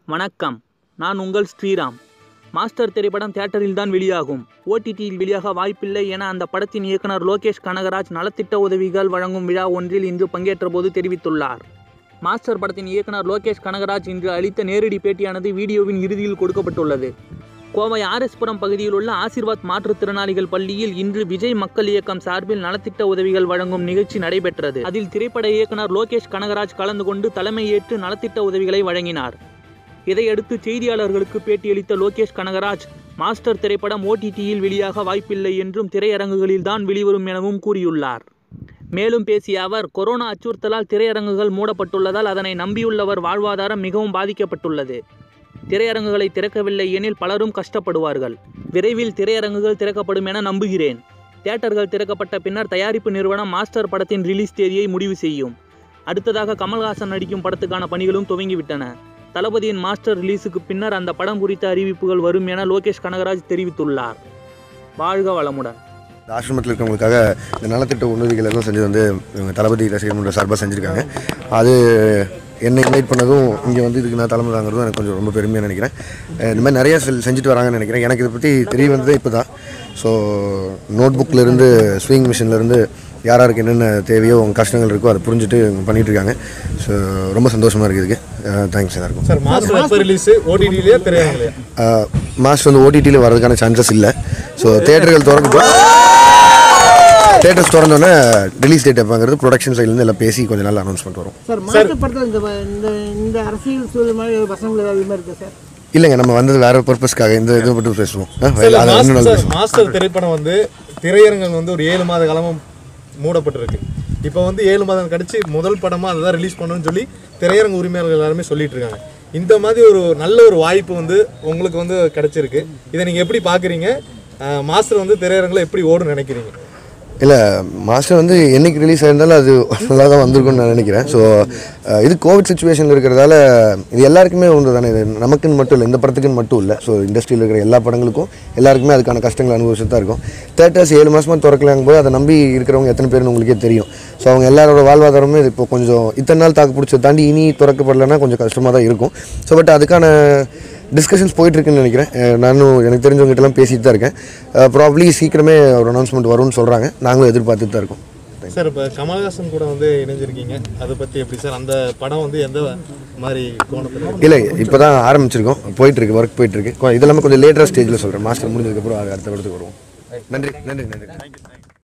வணக்கம் நான் உங்கள் ஸ்ரீராம் மாஸ்டர் திரைப்படம் தியேட்டரில் தான் வெளியாகும் ஓடிடியில் வெளியாக வாய்ப்பில்லை என அந்த படத்தின் இயக்குனர் லோகேஷ் கனகராஜ் நலத்திட்ட உதவிகள் வழங்கும் விழா ஒன்றில் இன்று பங்கேற்றபோது தெரிவித்துள்ளார் மாஸ்டர் படத்தின் இயக்குனர் லோகேஷ் கனகராஜ் இன்று அளித்த நேரடி பேட்டியானது வீடியோவின் இறுதியில் கொடுக்கப்பட்டுள்ளது கோவை ஆர்எஸ்புரம் பகுதியில் உள்ள ஆசிர்வாத் மாற்றுத்திறனாளிகள் பள்ளியில் இன்று விஜய் மக்கள் இயக்கம் சார்பில் நலத்திட்ட உதவிகள் வழங்கும் நிகழ்ச்சி நடைபெற்றது அதில் திரைப்பட இயக்குனர் லோகேஷ் கனகராஜ் கலந்து கொண்டு தலைமையேற்று நலத்திட்ட உதவிகளை வழங்கினார் இதையடுத்து செய்தியாளர்களுக்கு பேட்டியளித்த லோகேஷ் கனகராஜ் மாஸ்டர் திரைப்படம் ஓடிடியில் வெளியாக வாய்ப்பில்லை என்றும் திரையரங்குகளில் தான் வெளிவரும் எனவும் கூறியுள்ளார் மேலும் பேசிய அவர் கொரோனா அச்சுறுத்தலால் திரையரங்குகள் மூடப்பட்டுள்ளதால் அதனை நம்பியுள்ளவர் வாழ்வாதாரம் மிகவும் பாதிக்கப்பட்டுள்ளது திரையரங்குகளை திறக்கவில்லை எனில் பலரும் கஷ்டப்படுவார்கள் விரைவில் திரையரங்குகள் திறக்கப்படும் என நம்புகிறேன் தியேட்டர்கள் திறக்கப்பட்ட பின்னர் தயாரிப்பு நிறுவனம் மாஸ்டர் படத்தின் ரிலீஸ் தேதியை முடிவு செய்யும் அடுத்ததாக கமல்ஹாசன் நடிக்கும் படத்துக்கான பணிகளும் துவங்கிவிட்டன தளபதியின் மாஸ்டர் ரிலீஸுக்கு பின்னர் அந்த படம் குறித்த அறிவிப்புகள் வரும் என லோகேஷ் கனகராஜ் தெரிவித்துள்ளார் வாழ்க வளமுடன் இந்த ஆசிரமத்தில் இருக்கிறவங்களுக்காக இந்த நலத்திட்ட உதவிகள் எல்லாம் செஞ்சு வந்து இவங்க தளபதி ரசிகர் மன்ற சார்பாக செஞ்சுருக்காங்க அது என்னை இன்வைட் பண்ணதும் இங்கே வந்து இதுக்கு நான் தலைமை தாங்கிறதும் எனக்கு கொஞ்சம் ரொம்ப பெருமையாக நினைக்கிறேன் அஹ் இந்த மாதிரி நிறைய செல் செஞ்சுட்டு வராங்கன்னு நினைக்கிறேன் எனக்கு இதை பற்றி தெரிய வந்ததே இப்போ தான் ஸோ நோட் புக்லேருந்து ஸ்விங் மிஷின்லேருந்து யார் யாருக்கு என்னென்ன தேவையோ அவங்க கஷ்டங்கள் இருக்கோ அதை புரிஞ்சுட்டு இவங்க பண்ணிட்டு இருக்காங்க ஸோ ரொம்ப சந்தோஷமாக இருக்குது இதுக்கு தேங்க்ஸ் எல்லாருக்கும் சார் மாஸ்டர் எப்போ ரிலீஸ் ஓடிடிலேயே திரையரங்கிலையா மாஸ்டர் வந்து ஓடிடியில் வர்றதுக்கான சான்சஸ் இல்லை ஸோ தேட்டர்கள் திறந்துட்டோம் தேட்டர்ஸ் திறந்தோன்னே ரிலீஸ் டேட் எப்போங்கிறது ப்ரொடக்ஷன் சைட்லேருந்து எல்லாம் பேசி கொஞ்சம் நாள் அனௌன்ஸ்மெண்ட் வரும் சார் மாஸ்டர் படத்தில் இந்த இந்த இந்த அரசியல் சூழல் மாதிரி பசங்களுக்கு ஏதாவது இது மாதிரி இருக்கா சார் இல்லைங்க நம்ம வந்தது வேற பர்பஸ்க்காக இந்த இது மட்டும் பேசுவோம் ஆ, சார், அதை இன்னும் நாள் மாஸ்டர் பேசுவோம் மாஸ்டர் திரைப்படம் வந்து திரையரங்கம் வந்து ஒரு ஏழு மாத காலமும் மூடப்பட்டிருக்கு இப்போ வந்து ஏழு மாதம் கழிச்சு முதல் படமாக அதை தான் ரிலீஸ் பண்ணணும்னு சொல்லி திரையரங்க உரிமையாளர்கள் எல்லாருமே சொல்லிட்டு இருக்காங்க இந்த மாதிரி ஒரு நல்ல ஒரு வாய்ப்பு வந்து உங்களுக்கு வந்து கிடைச்சிருக்கு இதை நீங்கள் எப்படி பார்க்குறீங்க மாஸ்டர் வந்து திரையரங்கில் எப்படி ஓடுன்னு நினைக்கிறீங்க இல்லை மாஸ்டர் வந்து என்னைக்கு ரிலீஸ் ஆயிருந்தாலும் அது நல்லா தான் வந்திருக்கும்னு நான் நினைக்கிறேன் ஸோ இது கோவிட் சுச்சுவேஷனில் இருக்கிறதால இது எல்லாருக்குமே ஒன்று தானே இது நமக்குன்னு மட்டும் இல்லை இந்த படத்துக்குன்னு மட்டும் இல்லை ஸோ இண்டஸ்ட்ரியில் இருக்கிற எல்லா படங்களுக்கும் எல்லாருக்குமே அதுக்கான கஷ்டங்கள் அனுபவிச்சுட்டு தான் இருக்கும் தேட்டர்ஸ் ஏழு மாதமாக திறக்கலாங்க போது அதை நம்பி இருக்கிறவங்க எத்தனை பேர்னு உங்களுக்கே தெரியும் ஸோ அவங்க எல்லாரோட வாழ்வாதாரமே இது இப்போ கொஞ்சம் இத்தனை நாள் தாக்கு பிடிச்சதை தாண்டி இனி திறக்கப்படலைன்னா கொஞ்சம் கஷ்டமாக தான் இருக்கும் ஸோ பட் அதுக்கான டிஸ்கஷன்ஸ் போயிட்டுருக்குன்னு நினைக்கிறேன் அஹ் நானும் எனக்கு தெரிஞ்சவங்ககிட்டலாம் பேசிட்டு தான் இருக்கேன் ப்ராப்ளி சீக்கிரமே ஒரு அனௌன்ஸ்மெண்ட் வரும்னு சொல்கிறாங்க நாங்களும் எதிர்பார்த்துட்டு தான் இருக்கோம் சார் இப்போ கமல்ஹாசன் கூட வந்து இணைஞ்சிருக்கீங்க அதை பற்றி எப்படி சார் அந்த படம் வந்து எந்த மாதிரி கோணத்தில் இல்லை இப்போ தான் ஆரம்பிச்சிருக்கோம் போயிட்டுருக்கு ஒர்க் போயிட்டுருக்கு இதெல்லாமே கொஞ்சம் லேட்டராக ஸ்டேஜில் சொல்கிறேன் மாஸ்டர் முடிஞ்சதுக்கப்புறம் அது அடுத்த படத்துக்கு வருவோம் நன்றி நன்றி நன்றி